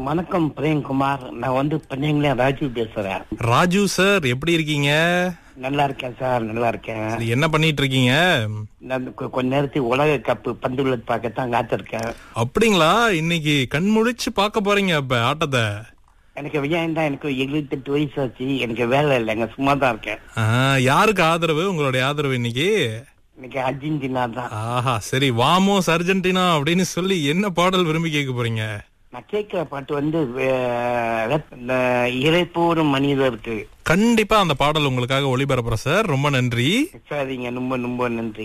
வணக்கம் பிரேம்குமார் நான் வந்து பண்ணீங்களே ராஜு பேசுறேன் ராஜு சார் எப்படி இருக்கீங்க நல்லா இருக்கேன் சார் நல்லா இருக்கேன் சரி, என்ன பண்ணிட்டு இருக்கீங்க நான் கொ- கொஞ்ச நேரத்துக்கு உலக கப்பு பந்துள்ளது பார்க்கத்தான் காத்திருக்கேன் அப்படிங்களா இன்னைக்கு கண் முழிச்சு பார்க்க போறீங்க அப்ப ஆட்டத்தை எனக்கு ஏன் தான் எனக்கு எழுபத்தெட்டு வயசு ஆச்சு எனக்கு வேலை இல்லைங்க சும்மா தான் இருக்கேன் ஆ, யாருக்கு ஆதரவு உங்களுடைய ஆதரவு இன்னைக்கு இன்னைக்கு அர்ஜென்டினா தான் ஆஹா சரி வாமோஸ் அர்ஜென்டினா அப்படின்னு சொல்லி என்ன பாடல் விரும்பி கேட்க போறீங்க நான் கேட்கிற பாட்டு வந்து வே- இந்த இறைப்போரும் மனிதருக்கு கண்டிப்பா அந்த பாடல் உங்களுக்காக ஒளிபரப்புறேன் சார் ரொம்ப நன்றி சரிங்க ரொம்ப ரொம்ப நன்றி